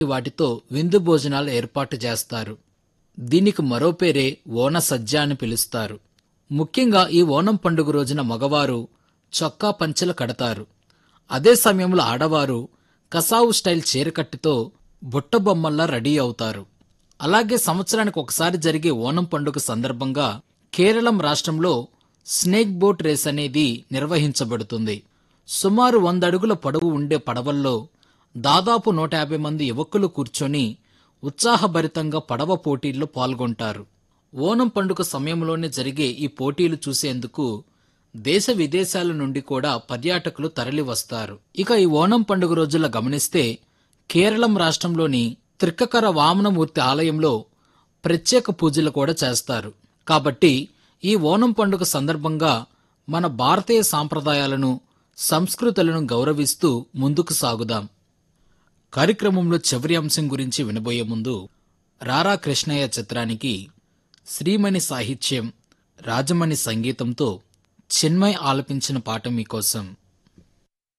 వాటితో విందు భోజనాలు ఏర్పాటు చేస్తారు దీనికి మరో పేరే ఓన సజ్జ అని పిలుస్తారు ముఖ్యంగా ఈ ఓనం పండుగ రోజున మగవారు చొక్కా పంచెలు కడతారు అదే సమయంలో ఆడవారు కసావు స్టైల్ చీరకట్టుతో బుట్టబొమ్మల్లా రెడీ అవుతారు అలాగే సంవత్సరానికి ఒకసారి జరిగే ఓనం పండుగ సందర్భంగా కేరళం రాష్ట్రంలో స్నేక్ బోట్ రేస్ అనేది నిర్వహించబడుతుంది సుమారు వంద అడుగుల పొడవు ఉండే పడవల్లో దాదాపు నూట యాభై మంది యువకులు కూర్చొని ఉత్సాహభరితంగా పడవ పోటీల్లో పాల్గొంటారు ఓనం పండుగ సమయంలోనే జరిగే ఈ పోటీలు చూసేందుకు దేశ విదేశాల నుండి కూడా పర్యాటకులు తరలి వస్తారు ఇక ఈ ఓనం పండుగ రోజుల్లో గమనిస్తే కేరళం రాష్ట్రంలోని త్రిక్కకర వామనమూర్తి ఆలయంలో ప్రత్యేక పూజలు కూడా చేస్తారు కాబట్టి ఈ ఓనం పండుగ సందర్భంగా మన భారతీయ సాంప్రదాయాలను సంస్కృతులను గౌరవిస్తూ ముందుకు సాగుదాం కార్యక్రమంలో చివరి అంశం గురించి వినబోయే ముందు రారా కృష్ణయ్య చిత్రానికి శ్రీమణి సాహిత్యం రాజమణి సంగీతంతో చిన్మయ్ ఆలపించిన పాట మీకోసం